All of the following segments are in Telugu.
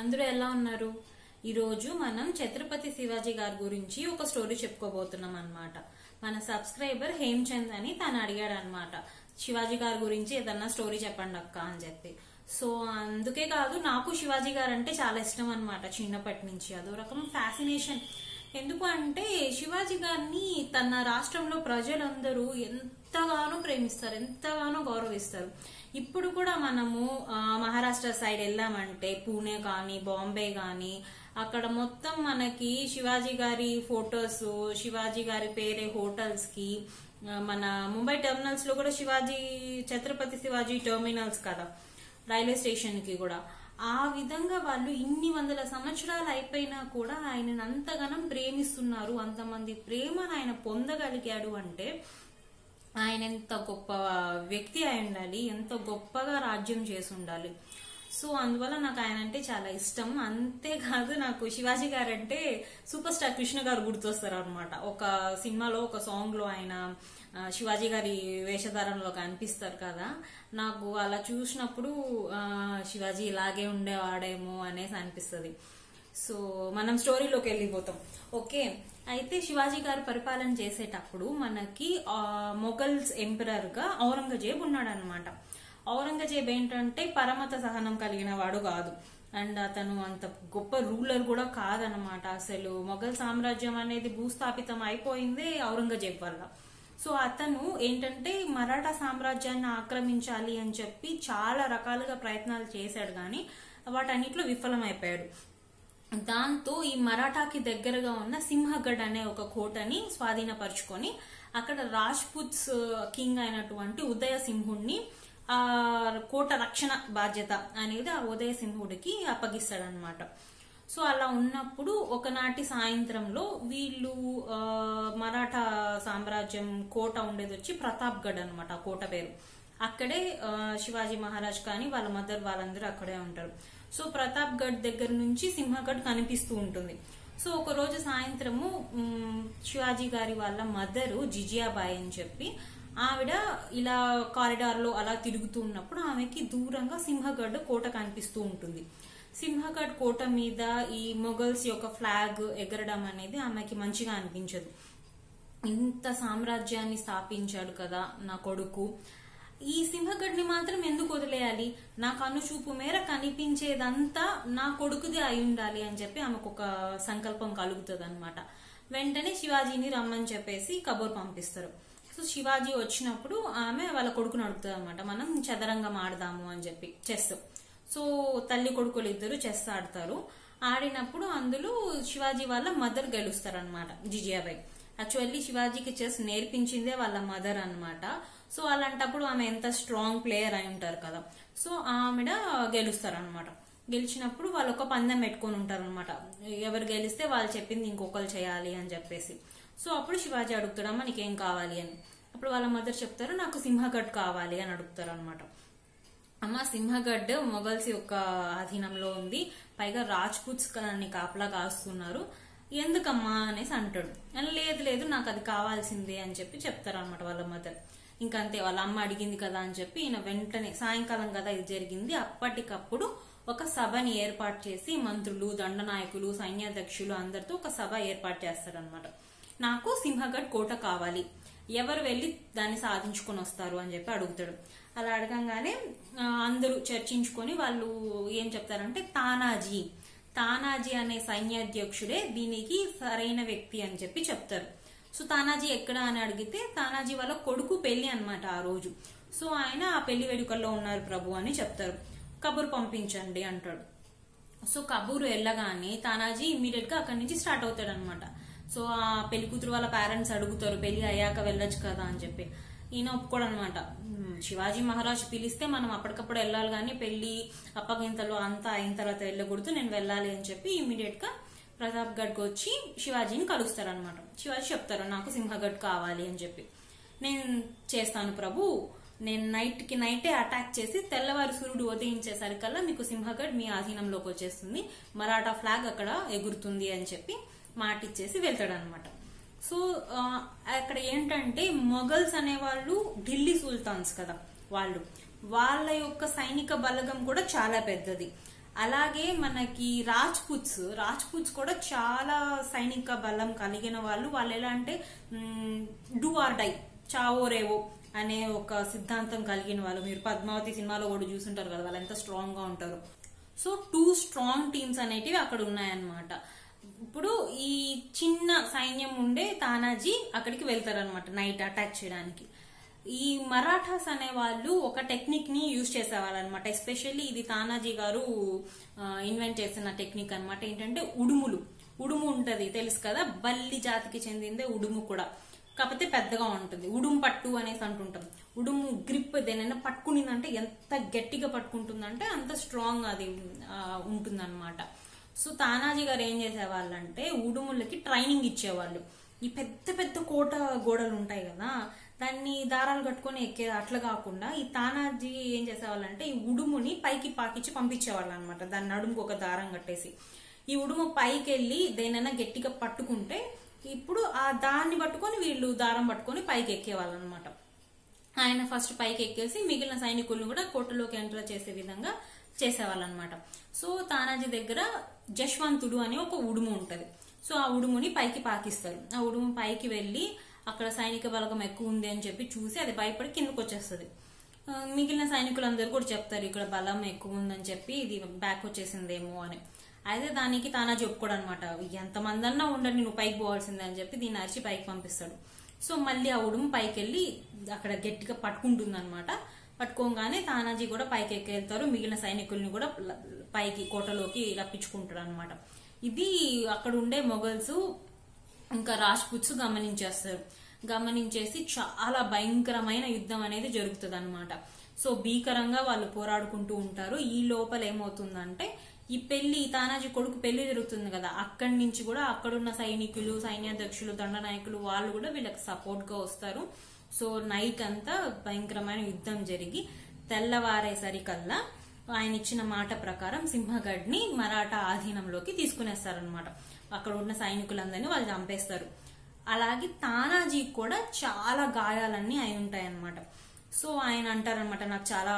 అందరూ ఎలా ఉన్నారు ఈరోజు మనం ఛత్రపతి శివాజీ గారి గురించి ఒక స్టోరీ చెప్పుకోబోతున్నాం అన్నమాట మన సబ్స్క్రైబర్ హేమ్చంద్ అని తను అడిగాడు అనమాట శివాజీ గారి గురించి ఏదన్నా స్టోరీ చెప్పండి అక్క అని చెప్పి సో అందుకే కాదు నాకు శివాజీ గారు అంటే చాలా ఇష్టం అనమాట చిన్నప్పటి నుంచి అదో రకం ఫ్యాసినేషన్ ఎందుకు అంటే శివాజీ గారిని తన రాష్ట్రంలో ప్రజలందరూ ఎంతగానో ప్రేమిస్తారు ఎంతగానో గౌరవిస్తారు ఇప్పుడు కూడా మనము ఆ, మహారాష్ట్ర సైడ్ వెళ్ళామంటే పూణే కానీ బాంబే కానీ అక్కడ మొత్తం మనకి శివాజీ గారి ఫొటోస్ శివాజీ గారి పేరే హోటల్స్ కి ఆ, మన ముంబై టెర్మినల్స్ లో కూడా శివాజీ ఛత్రపతి శివాజీ టెర్మినల్స్ కదా రైల్వే స్టేషన్ కి కూడా ఆ విధంగా వాళ్ళు ఇన్ని వందల సంవత్సరాలు అయిపోయినా కూడా ఆయనను అంతగానం ప్రేమిస్తున్నారు అంతమంది ప్రేమను ఆయన పొందగలిగాడు అంటే ఆయన ఎంత గొప్ప వ్యక్తి అయి ఉండాలి ఎంత గొప్పగా రాజ్యం చేసి ఉండాలి సో అందువల్ల నాకు ఆయన అంటే చాలా ఇష్టం అంతేకాదు నాకు శివాజీ గారు అంటే సూపర్ స్టార్ కృష్ణ గారు గుర్తొస్తారు అనమాట ఒక సినిమాలో ఒక సాంగ్ లో ఆయన ఆ, శివాజీ గారి వేషధారంలో కనిపిస్తారు కదా నాకు అలా చూసినప్పుడు ఆ, శివాజీ ఇలాగే ఉండేవాడేమో అనేసి అనిపిస్తుంది సో మనం స్టోరీలోకి వెళ్ళిపోతాం ఓకే అయితే శివాజీ గారు పరిపాలన చేసేటప్పుడు మనకి ఆ, మొఘల్స్ ఎంపరర్ గా ఔరంగజేబ్ ఉన్నాడనమాట ఔరంగజేబ్ ఏంటంటే పరమత సహనం కలిగిన వాడు కాదు అండ్ అతను అంత గొప్ప రూలర్ కూడా కాదనమాట అసలు మొఘల్ సామ్రాజ్యం అనేది భూస్థాపితం అయిపోయిందే ఔరంగజేబ్ వల్ల సో అతను ఏంటంటే మరాఠా సామ్రాజ్యాన్ని ఆక్రమించాలి అని చెప్పి చాలా రకాలుగా ప్రయత్నాలు చేశాడు కానీ వాటన్నిటిలో విఫలమైపోయాడు దాంతో ఈ మరాఠాకి దగ్గరగా ఉన్న సింహగఢ్ అనే ఒక కోటని స్వాధీనపరుచుకొని అక్కడ రాజ్పుత్స్ కింగ్ అయినటువంటి ఉదయ సింహుడిని ఆ కోట రక్షణ బాధ్యత అనేది ఆ ఉదయ సింహుడికి అప్పగిస్తాడనమాట సో అలా ఉన్నప్పుడు ఒకనాటి సాయంత్రంలో వీళ్ళు ఆ, మరాఠా సామ్రాజ్యం కోట ఉండేది వచ్చి ప్రతాప్గఢ్ అనమాట ఆ కోట పేరు అక్కడే ఆ, శివాజీ మహారాజ్ కానీ వాళ్ళ మదర్ వాళ్ళందరూ అక్కడే ఉంటారు సో ప్రతాప్గఢ్ దగ్గర నుంచి సింహగఢ్ కనిపిస్తూ ఉంటుంది సో ఒక రోజు సాయంత్రము మ్, శివాజీ గారి వాళ్ళ మదరు జిజియాబాయి అని చెప్పి ఆవిడ ఇలా కారిడార్ లో అలా తిరుగుతూ ఉన్నప్పుడు ఆమెకి దూరంగా సింహగఢ్ కోట కనిపిస్తూ ఉంటుంది సింహగఢ్ కోట మీద ఈ మొఘల్స్ యొక్క ఫ్లాగ్ ఎగరడం అనేది ఆమెకి మంచిగా అనిపించదు ఇంత సామ్రాజ్యాన్ని స్థాపించాడు కదా నా కొడుకు ఈ సింహగఢ్ని మాత్రం ఎందుకు వదిలేయాలి నా కనుచూపు మేర కనిపించేదంతా నా కొడుకుది అయి ఉండాలి అని చెప్పి ఆమెకు ఒక సంకల్పం కలుగుతుంది అనమాట వెంటనే శివాజీని రమ్మని చెప్పేసి కబూర్ పంపిస్తారు సో శివాజీ వచ్చినప్పుడు ఆమె వాళ్ళ కొడుకుని అడుగుతుంది అనమాట మనం చదరంగం ఆడదాము అని చెప్పి చెస్ సో తల్లి కొడుకులు ఇద్దరు చెస్ ఆడతారు ఆడినప్పుడు అందులో శివాజీ వాళ్ళ మదర్ గెలుస్తారు అనమాట జిజియాబాయి యాక్చువల్లీ శివాజీకి చెస్ నేర్పించిందే వాళ్ళ మదర్ అన్నమాట సో అలాంటప్పుడు ఆమె ఎంత స్ట్రాంగ్ ప్లేయర్ అయి ఉంటారు కదా సో ఆమెడ గెలుస్తారు అనమాట గెలిచినప్పుడు వాళ్ళు ఒక పందెం పెట్టుకొని ఉంటారు అనమాట ఎవరు గెలిస్తే వాళ్ళు చెప్పింది ఇంకొకరు చేయాలి అని చెప్పేసి సో అప్పుడు శివాజీ అడుగుతాడమ్మా నీకేం కావాలి అని అప్పుడు వాళ్ళ మదర్ చెప్తారు నాకు సింహగఢ్ కావాలి అని అడుగుతారు అనమాట అమ్మ సింహగఢ్ మొఘల్స్ యొక్క అధీనంలో ఉంది పైగా రాజ్పుత్స్ దాన్ని కాపలా కాస్తున్నారు ఎందుకమ్మా అనేసి అంటాడు అని లేదు లేదు నాకు అది కావాల్సిందే అని చెప్పి చెప్తారు అనమాట వాళ్ళ మదర్ ఇంకంతే వాళ్ళ అమ్మ అడిగింది కదా అని చెప్పి ఈయన వెంటనే సాయంకాలం కదా ఇది జరిగింది అప్పటికప్పుడు ఒక సభని ఏర్పాటు చేసి మంత్రులు దండనాయకులు సైన్యాధ్యక్షులు అందరితో ఒక సభ ఏర్పాటు చేస్తారనమాట నాకు సింహగఢ్ కోట కావాలి ఎవరు వెళ్ళి దాన్ని సాధించుకొని వస్తారు అని చెప్పి అడుగుతాడు అలా అడగంగానే ఆ, అందరూ చర్చించుకొని వాళ్ళు ఏం చెప్తారంటే తానాజీ తానాజీ అనే సైన్యాధ్యక్షుడే దీనికి సరైన వ్యక్తి అని చెప్పి చెప్తారు సో తానాజీ ఎక్కడ అని అడిగితే తానాజీ వాళ్ళ కొడుకు పెళ్లి అన్నమాట ఆ రోజు సో ఆయన ఆ పెళ్లి వేడుకల్లో ఉన్నారు ప్రభు అని చెప్తారు కబురు పంపించండి అంటాడు సో కబూరు వెళ్ళగానే తానాజీ ఇమీడియట్ గా అక్కడి నుంచి స్టార్ట్ అవుతాడు అనమాట సో ఆ పెళ్లి కూతురు వాళ్ళ పేరెంట్స్ అడుగుతారు పెళ్లి అయ్యాక వెళ్ళొచ్చు కదా అని చెప్పి ఈయన ఒప్పుకోడు అనమాట శివాజీ మహారాజ్ పిలిస్తే మనం అప్పటికప్పుడు వెళ్ళాలి కానీ పెళ్లి అప్పగింతలు అంతా అయిన తర్వాత వెళ్ళకూడదు నేను వెళ్ళాలి అని చెప్పి ఇమీడియట్ గా ప్రతాప్ గఢ్కి వచ్చి శివాజీని కలుస్తారనమాట శివాజీ చెప్తారు నాకు సింహగఢ్ కావాలి అని చెప్పి నేను చేస్తాను ప్రభు నేను నైట్ కి నైటే అటాక్ చేసి తెల్లవారు సూర్యుడు ఉదయించేసరికల్లా మీకు సింహగఢ్ మీ ఆధీనంలోకి వచ్చేస్తుంది మరాఠా ఫ్లాగ్ అక్కడ ఎగురుతుంది అని చెప్పి మాట ఇచ్చేసి వెళ్తాడనమాట సో ఆ, అక్కడ ఏంటంటే మొఘల్స్ అనేవాళ్ళు ఢిల్లీ సుల్తాన్స్ కదా వాళ్ళు వాళ్ళ యొక్క సైనిక బలగం కూడా చాలా పెద్దది అలాగే మనకి రాజ్పుత్స్ రాజ్పుత్స్ కూడా చాలా సైనిక బలం కలిగిన వాళ్ళు వాళ్ళు ఎలా అంటే డూ ఆర్ డై చావో రేవో అనే ఒక సిద్ధాంతం కలిగిన వాళ్ళు మీరు పద్మావతి సినిమాలో కూడా చూసుంటారు కదా వాళ్ళు ఎంత స్ట్రాంగ్ గా ఉంటారు సో టూ స్ట్రాంగ్ టీమ్స్ అనేటివి అక్కడ ఉన్నాయన్నమాట ఇప్పుడు ఈ చిన్న సైన్యం ఉండే తానాజీ అక్కడికి వెళ్తారనమాట నైట్ అటాక్ చేయడానికి ఈ మరాఠాస్ అనే వాళ్ళు ఒక టెక్నిక్ ని యూజ్ చేసేవాళ్ళు అనమాట ఎస్పెషల్లీ ఇది తానాజీ గారు ఇన్వెంట్ చేసిన టెక్నిక్ అన్నమాట ఏంటంటే ఉడుములు ఉడుము ఉంటది తెలుసు కదా బల్లి జాతికి చెందిందే ఉడుము కూడా కాకపోతే పెద్దగా ఉంటుంది ఉడుము పట్టు అనేసి అంటుంటాం ఉడుము గ్రిప్ దేనైనా పట్టుకునిందంటే ఎంత గట్టిగా పట్టుకుంటుందంటే అంత స్ట్రాంగ్ అది ఉంటుందన్నమాట సో తానాజీ గారు ఏం చేసేవాళ్ళంటే ఉడుములకి ట్రైనింగ్ ఇచ్చేవాళ్ళు ఈ పెద్ద పెద్ద కోట గోడలు ఉంటాయి కదా దాన్ని దారాలు కట్టుకొని ఎక్కే అట్లా కాకుండా ఈ తానాజీ ఏం చేసేవాళ్ళంటే ఈ ఉడుముని పైకి పాకిచ్చి పంపించేవాళ్ళు అనమాట దాని నడుముకు ఒక దారం కట్టేసి ఈ ఉడుము పైకి వెళ్ళి దేనైనా గట్టిగా పట్టుకుంటే ఇప్పుడు ఆ దాన్ని పట్టుకొని వీళ్ళు దారం పట్టుకొని పైకి ఎక్కేవాళ్ళు అనమాట ఆయన ఫస్ట్ పైకి ఎక్కేసి మిగిలిన సైనికులను కూడా కోటలోకి ఎంటర్ చేసే విధంగా చేసేవాళ్ళు అనమాట సో తానాజీ దగ్గర జశ్వంతుడు అని ఒక ఉడుము ఉంటది సో ఆ ఉడుముని పైకి పాకిస్తారు ఆ ఉడుము పైకి వెళ్ళి అక్కడ సైనిక బలగం ఎక్కువ ఉంది అని చెప్పి చూసి అది భయపడి కిందకు వచ్చేస్తుంది మిగిలిన సైనికులందరూ కూడా చెప్తారు ఇక్కడ బలం ఎక్కువ ఉందని చెప్పి ఇది బ్యాక్ వచ్చేసిందేమో అని అయితే దానికి తానా చెప్పుకోడు అనమాట ఎంతమంది అన్నా ఉండండి నువ్వు పైకి పోవాల్సిందే అని చెప్పి దీన్ని అరిచి పైకి పంపిస్తాడు సో మళ్ళీ ఆ ఉడుము పైకి వెళ్ళి అక్కడ గట్టిగా పట్టుకుంటుంది అనమాట పట్టుకోగానే తానాజీ కూడా పైకి ఎక్కెళ్తారు మిగిలిన సైనికుల్ని కూడా పైకి కోటలోకి రప్పించుకుంటారు అనమాట ఇది అక్కడ ఉండే మొఘల్స్ ఇంకా రాజ్పుత్స్ గమనించేస్తారు గమనించేసి చాలా భయంకరమైన యుద్ధం అనేది జరుగుతుంది అనమాట సో భీకరంగా వాళ్ళు పోరాడుకుంటూ ఉంటారు ఈ లోపల ఏమవుతుందంటే ఈ పెళ్లి తానాజీ కొడుకు పెళ్లి జరుగుతుంది కదా అక్కడి నుంచి కూడా అక్కడున్న సైనికులు సైన్యాధ్యక్షులు దండనాయకులు వాళ్ళు కూడా వీళ్ళకి సపోర్ట్ గా వస్తారు సో నైట్ అంతా భయంకరమైన యుద్ధం జరిగి తెల్లవారేసరికల్లా ఆయన ఇచ్చిన మాట ప్రకారం సింహగఢ్ ని మరాఠా ఆధీనంలోకి తీసుకునేస్తారనమాట అక్కడ ఉన్న సైనికులందరినీ వాళ్ళు చంపేస్తారు అలాగే తానాజీ కూడా చాలా గాయాలన్నీ అయి ఉంటాయి అనమాట సో ఆయన అంటారనమాట నాకు చాలా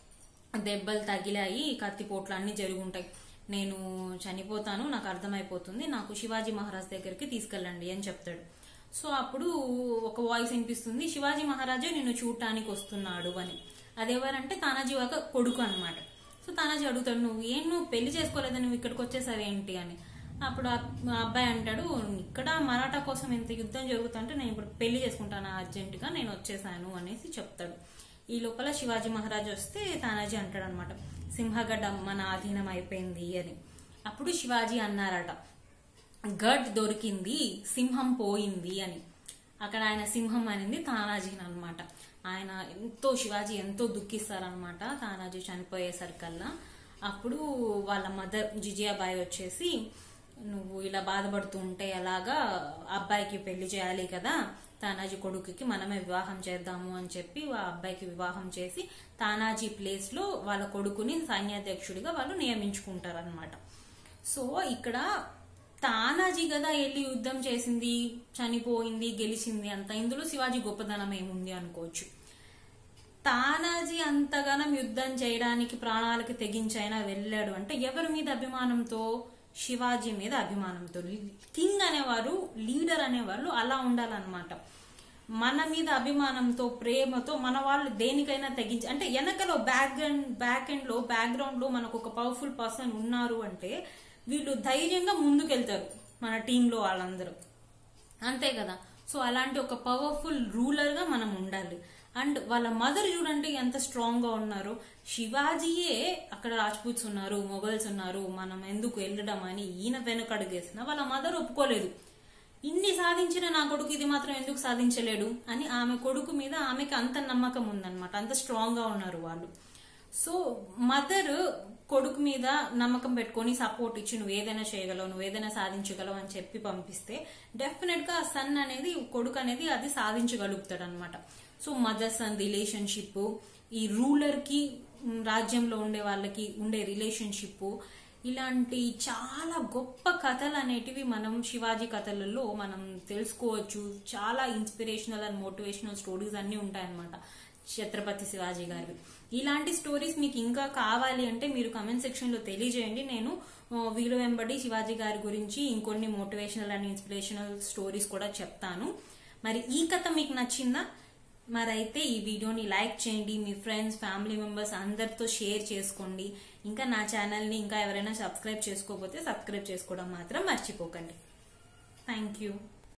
దెబ్బలు తగిలాయి కత్తిపోట్లు అన్ని జరిగి ఉంటాయి నేను చనిపోతాను నాకు అర్థమైపోతుంది నాకు శివాజీ మహారాజ్ దగ్గరికి తీసుకెళ్ళండి అని చెప్తాడు సో అప్పుడు ఒక వాయిస్ వినిపిస్తుంది శివాజీ మహారాజే నిన్ను చూడటానికి వస్తున్నాడు అని అదెవరంటే తానాజీ ఒక కొడుకు అనమాట సో తానాజీ అడుగుతాడు నువ్వు ఏం నువ్వు పెళ్లి చేసుకోలేదా నువ్వు ఇక్కడికి వచ్చేసరి ఏంటి అని అప్పుడు ఆ అబ్బాయి అంటాడు ఇక్కడ మరాఠా కోసం ఎంత యుద్ధం జరుగుతుంటే నేను ఇప్పుడు పెళ్లి చేసుకుంటాను అర్జెంటుగా నేను వచ్చేసాను అనేసి చెప్తాడు ఈ లోపల శివాజీ మహారాజ్ వస్తే తానాజీ అంటాడు అనమాట సింహగడ్డ మన ఆధీనం అయిపోయింది అని అప్పుడు శివాజీ అన్నారట గడ్ దొరికింది సింహం పోయింది అని అక్కడ ఆయన సింహం అనేది తానాజీని అనమాట ఆయన ఎంతో శివాజీ ఎంతో దుఃఖిస్తారనమాట తానాజీ చనిపోయేసరికల్లా అప్పుడు వాళ్ళ మదర్ జిజియాబాయి వచ్చేసి నువ్వు ఇలా బాధపడుతూ ఉంటే ఎలాగా అబ్బాయికి పెళ్లి చేయాలి కదా తానాజీ కొడుకుకి మనమే వివాహం చేద్దాము అని చెప్పి ఆ అబ్బాయికి వివాహం చేసి తానాజీ ప్లేస్ లో వాళ్ళ కొడుకుని సైన్యాధ్యక్షుడిగా వాళ్ళు నియమించుకుంటారనమాట సో ఇక్కడ తానాజీ కదా వెళ్ళి యుద్ధం చేసింది చనిపోయింది గెలిచింది అంత ఇందులో శివాజీ గొప్పదనం ఏముంది అనుకోవచ్చు తానాజీ అంతగానం యుద్ధం చేయడానికి ప్రాణాలకి తెగించైనా వెళ్ళాడు అంటే ఎవరి మీద అభిమానంతో శివాజీ మీద అభిమానంతో కింగ్ అనేవారు లీడర్ అనేవాళ్ళు అలా ఉండాలన్నమాట మన మీద అభిమానంతో ప్రేమతో మన వాళ్ళు దేనికైనా తెగించి అంటే వెనకలో బ్యాక్ బ్యాక్ ఎండ్ లో బ్యాక్గ్రౌండ్ లో మనకు ఒక పవర్ఫుల్ పర్సన్ ఉన్నారు అంటే వీళ్ళు ధైర్యంగా ముందుకెళ్తారు మన టీంలో వాళ్ళందరూ అంతే కదా సో అలాంటి ఒక పవర్ఫుల్ రూలర్ గా మనం ఉండాలి అండ్ వాళ్ళ మదర్ చూడండి ఎంత స్ట్రాంగ్ గా ఉన్నారు శివాజీయే అక్కడ రాజ్పూత్స్ ఉన్నారు మొఘల్స్ ఉన్నారు మనం ఎందుకు వెళ్ళడం అని ఈయన వెనుకడుగేసిన వాళ్ళ మదర్ ఒప్పుకోలేదు ఇన్ని సాధించిన నా కొడుకు ఇది మాత్రం ఎందుకు సాధించలేడు అని ఆమె కొడుకు మీద ఆమెకి అంత నమ్మకం ఉందన్నమాట అంత స్ట్రాంగ్ గా ఉన్నారు వాళ్ళు సో మదర్ కొడుకు మీద నమ్మకం పెట్టుకొని సపోర్ట్ ఇచ్చి నువ్వు ఏదైనా చేయగలవు నువ్వు ఏదైనా సాధించగలవు అని చెప్పి పంపిస్తే డెఫినెట్ గా సన్ అనేది కొడుకు అనేది అది సాధించగలుగుతాడు అనమాట సో మదర్ సన్ రిలేషన్షిప్ ఈ రూలర్ కి రాజ్యంలో ఉండే వాళ్ళకి ఉండే రిలేషన్షిప్ ఇలాంటి చాలా గొప్ప కథలు అనేటివి మనం శివాజీ కథలలో మనం తెలుసుకోవచ్చు చాలా ఇన్స్పిరేషనల్ అండ్ మోటివేషనల్ స్టోరీస్ అన్ని ఉంటాయన్నమాట ఛత్రపతి శివాజీ గారివి ఇలాంటి స్టోరీస్ మీకు ఇంకా కావాలి అంటే మీరు కమెంట్ సెక్షన్ లో తెలియజేయండి నేను ఆ, వీలు వెంబడి శివాజీ గారి గురించి ఇంకొన్ని మోటివేషనల్ అండ్ ఇన్స్పిరేషనల్ స్టోరీస్ కూడా చెప్తాను మరి ఈ కథ మీకు నచ్చిందా మరైతే ఈ వీడియోని లైక్ చేయండి మీ ఫ్రెండ్స్ ఫ్యామిలీ మెంబర్స్ అందరితో షేర్ చేసుకోండి ఇంకా నా ఛానల్ని ఇంకా ఎవరైనా సబ్స్క్రైబ్ చేసుకోకపోతే సబ్స్క్రైబ్ చేసుకోవడం మాత్రం మర్చిపోకండి థ్యాంక్ యూ